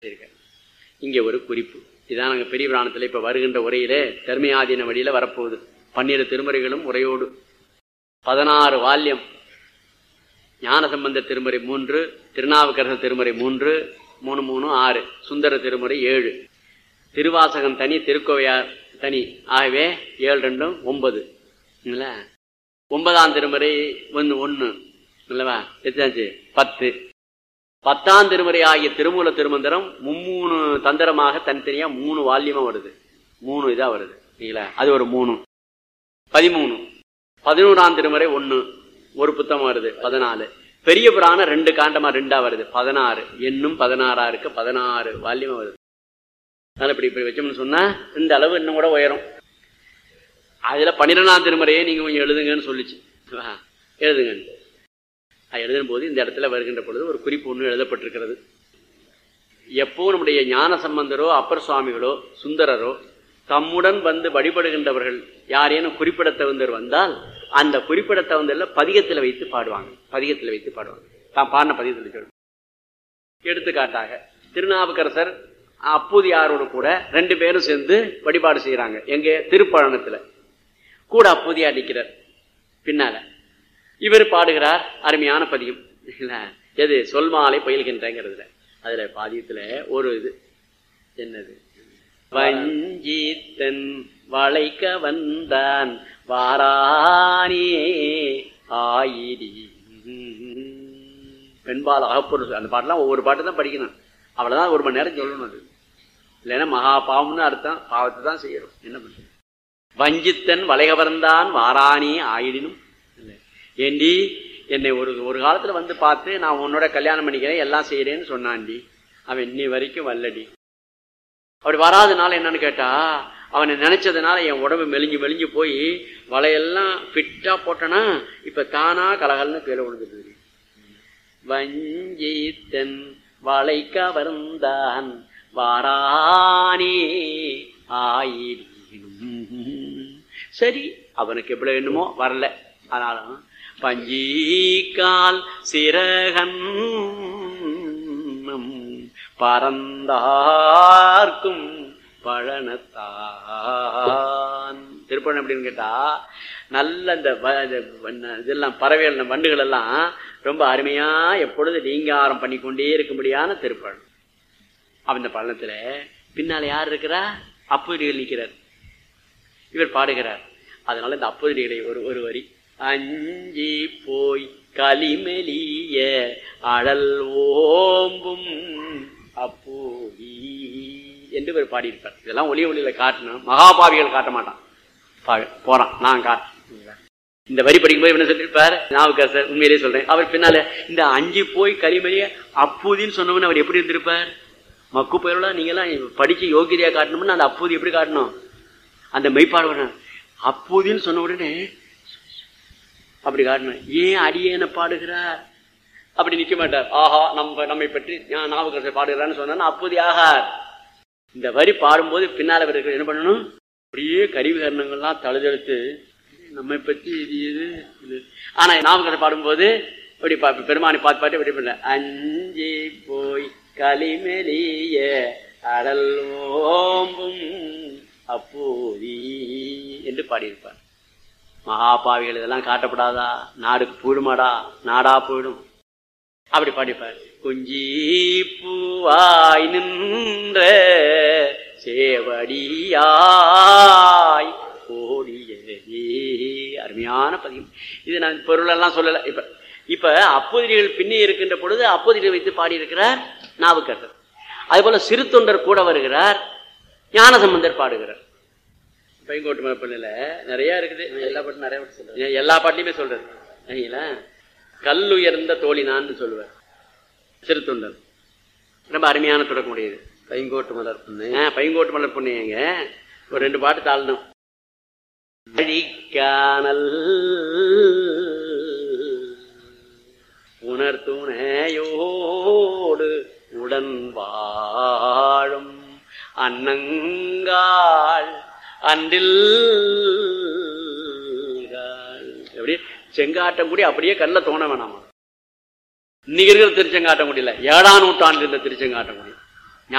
இருக்காரு. இங்க ஒரு குறிப்பு இதான் நாங்க பெரிய புராணத்துல இப்ப வருகின்ற உரையிலே தர்மயாதீன வழியில வரப்போகுது பன்னிரு திருமுறைகளும் உரையோடு பதினாறு வால்யம் ஞானசம்பந்த திருமுறை மூன்று திருநாவுக்கரசர் திருமுறை மூன்று மூணு மூணு ஆறு சுந்தர திருமுறை ஏழு திருவாசகம் தனி திருக்கோவையார் தனி ஆகவே ஏழு ரெண்டும் ஒன்பது இல்ல ஒன்பதாம் திருமுறை ஒன்று ஒன்று இல்லவா எத்தாச்சு பத்து பத்தாம் திருமுறை ஆகிய திருமூல திருமந்திரம் மும்மூணு தந்திரமாக தனித்தனியா மூணு வால்யமா வருது மூணு இதா வருது சரிங்களா அது ஒரு மூணு பதிமூணு பதினோராம் திருமுறை ஒண்ணு ஒரு புத்தகம் வருது பதினாலு பெரிய புராணம் ரெண்டு காண்டமா ரெண்டா வருது பதினாறு என்னும் பதினாறா இருக்கு பதினாறு வால்யமா வருது அதனால இப்படி இப்படி வச்சோம்னு சொன்னா இந்த அளவு இன்னும் கூட உயரும் அதுல பன்னிரெண்டாம் திருமுறையை நீங்க கொஞ்சம் எழுதுங்கன்னு சொல்லிச்சு வா, எழுதுங்கன்னு அது எழுதும் போது இந்த இடத்துல வருகின்ற பொழுது ஒரு குறிப்பு ஒன்று எழுதப்பட்டிருக்கிறது எப்போ நம்முடைய ஞான சம்பந்தரோ அப்பர் சுவாமிகளோ சுந்தரரோ தம்முடன் வந்து வழிபடுகின்றவர்கள் யாரேனும் குறிப்பிட தகுந்தர் வந்தால் அந்த குறிப்பிட தகுந்தர்ல பதிகத்தில் வைத்து பாடுவாங்க பதிகத்தில் வைத்து பாடுவாங்க தான் பாடின பதிகத்தில் சொல்லு எடுத்துக்காட்டாக திருநாவுக்கரசர் அப்பூதியாரோடு கூட ரெண்டு பேரும் சேர்ந்து வழிபாடு செய்யறாங்க எங்க திருப்பழனத்துல கூட அப்பூதியார் நிற்கிறார் பின்னால இவர் பாடுகிறார் அருமையான பதியம் இல்ல? எது சொல் மாலை பயில்கின்றங்கிறதுல அதுல பாதியத்துல ஒரு இது என்னது வஞ்சித்தன் வளைக்க வந்தான் வாரானே ஆயிரி பெண்பால் அகப்பொருள் அந்த பாட்டெல்லாம் ஒவ்வொரு பாட்டு தான் படிக்கணும் அவ்வளவுதான் ஒரு மணி நேரம் சொல்லணும் அது இல்லைன்னா மகா பாவம்னு அர்த்தம் பாவத்தை தான் செய்யறோம் என்ன பண்றது வஞ்சித்தன் வளைகவர்ந்தான் வாரானே ஆயிடினும் இல்லை. ஏண்டி என்னை ஒரு ஒரு காலத்துல வந்து பார்த்து நான் உன்னோட கல்யாணம் பண்ணிக்கிறேன் எல்லாம் செய்யறேன்னு சொன்னான்டி அவன் இன்னி வரைக்கும் வல்லடி அப்படி வராதனால என்னன்னு கேட்டா அவனை நினைச்சதுனால என் உடம்பு மெலிஞ்சு மெலிஞ்சு போய் வலையெல்லாம் ஃபிட்டா போட்டனா இப்ப தானா கலகல்னு கீழே விழுந்துட்டு வஞ்சித்தன் வளை கவர்ந்தான் வாரானே ஆயினும் சரி அவனுக்கு எப்படி வேணுமோ வரல ஆனாலும் பஞ்சீக்கால் சிறகன் பறந்தார்க்கும் பழனத்தான் திருப்பணம் எப்படின்னு கேட்டா நல்ல இந்த வ- இந்த வண்ண- இதெல்லாம் பறவைகள் இந்த வண்டுகள் எல்லாம் ரொம்ப அருமையா எப்பொழுது நீங்காரம் பண்ணி கொண்டே இருக்கும்படியான திருப்பழம் அவன் இந்த பழனத்துல பின்னால யார் இருக்கிறா அப்படிகள் நிற்கிறார் இவர் பாடுகிறார் அதனால இந்த அப்பதிரிகளை ஒரு ஒரு வரி அஞ்சி போய் களிமெலிய அழல் ஓம்பும் அப்போதி என்று இவர் பாடியிருப்பார் இதெல்லாம் ஒளி ஒளியில காட்டணும் மகாபாவிகள் காட்ட மாட்டான் பா- போறான் நான் காட்டுறேன் இந்த வரி படிக்கும்போது என்ன சொல்லியிருப்பார் நாவுக்கரசர் உண்மையிலேயே சொல்றேன் அவர் பின்னால இந்த அஞ்சு போய் களிமறிய அப்பூதின்னு சொன்னவன்னு அவர் எப்படி இருந்திருப்பார் மக்கு பயிரோட நீங்களாம் படிச்சு யோகிதையா காட்டணும்னு அந்த அப்பூதி எப்படி காட்டணும் அந்த மெய்ப்பாடு அப்பூதின்னு சொன்ன உடனே அப்படி காட்டணும் ஏன் அடியேன பாடுகிறார் அப்படி நிக்க மாட்டார் ஆஹா நம்ம நம்மை பற்றி ஞா- நாவுக்கரசர் பாடுகிறான்னு சொன்னா அப்போது ஆகார் இந்த வரி பாடும்போது பின்னால இருக்கிற என்ன பண்ணணும் அப்படியே கருவிகரணங்கள்லாம் தழுதெழுத்து நம்மை பற்றி இது இது இது ஆனா நாவுக்கரசர் பாடும்போது இப்படி பா பெருமானை பார்த்து பாட்டு இப்படி பண்ணல அஞ்சி போய் களிமெலிய அடல் ஓம்பும் அப்போதி என்று பாடியிருப்பார் மகாபாவிகள் இதெல்லாம் காட்டப்படாதா நாடு போயிடுமாடா நாடா போயிடும் அப்படி பாடிப்பார் குஞ்சி பூவாய் நின்ற சேவடியாய் கோடியே அருமையான பதியம் இது நான் பொருளெல்லாம் சொல்லல இப்ப இப்ப அப்போதிரிகள் பின்னே இருக்கின்ற பொழுது அப்போதிரிகள் வைத்து பாடியிருக்கிறார் நாவுக்கரசர் அதுபோல சிறு தொண்டர் கூட வருகிறார் ஞானசம்பந்தர் பாடுகிறார் பையங்கோட்டு மரப்பண்ணில நிறைய இருக்குது நான் எல்லா பாட்டும் நிறைய பாட்டு சொல்றேன் எல்லா பாட்டிலுமே சொல்றது சரிங்களா கல் உயர்ந்த தோழினான்னு சொல்லுவார் சிறுத்தொண்டர் ரொம்ப அருமையான தொடக்கம் உடையது பைங்கோட்டு மலர் பொண்ணு ஆ, பையங்கோட்டு மலர் பொண்ணுங்க ஒரு ரெண்டு பாட்டு தாழணும் அழிக்கானல் உணர்த்துணையோடு உடன் வாழும் அன்னங்காள் அன்றில் எப்படி செங்காட்டங்குடி அப்படியே கல்ல தோண வேணாமா இன்னைக்கு இருக்கிற திருச்செங்காட்டங்குடியில ஏழாம் நூற்றாண்டு இருந்த திருச்செங்காட்டங்குடி